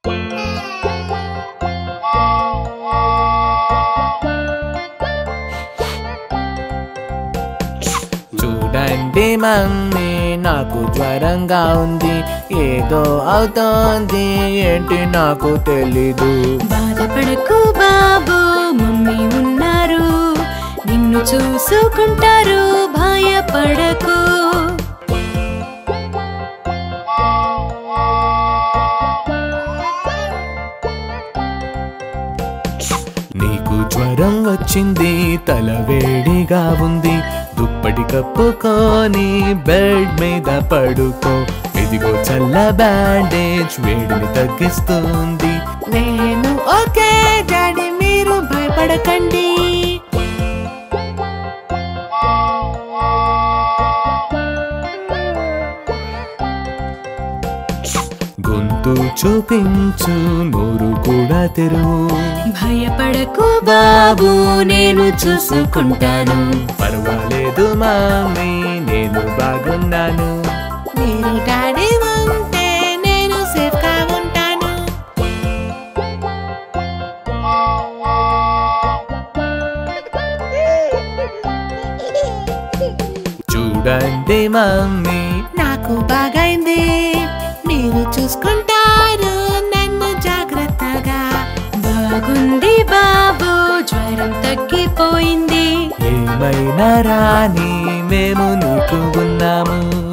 చూడండి మమ్మీ నాకు జ్వరంగా ఉంది ఏదో అవుతోంది ఏంటి నాకు తెలీదు బాధపడకు బాబు మమ్మీ ఉన్నారు నిన్ను చూసుకుంటారు భయపడకు నీకు జ్వరం వచ్చింది తల వేడిగా ఉంది దుప్పటి కప్పుకొని బెడ్ మీద పడుకో ఇదిగో చల్ల బ్యాండేజ్ వేడిని తగ్గిస్తుంది నేను ఓకే డాడీ మీరు భయపడకండి గొంతు చూపించు నోరు కూడా తెరువు భయపడకు బాబు నేను చూసుకుంటాను పర్వాలేదు మమ్మీ నేను బాగున్నాను మీరు డాడీ ఉంటే నేను సేఫ్ గా ఉంటాను చూడండి మమ్మీ నాకు బాగైంది మీరు చూసుకుంటారు నన్ను జాగ్రత్తగా బాగుంది బాబు జ్వరం తగ్గిపోయింది ఏమైనా రాని మేము నీకు ఉన్నాము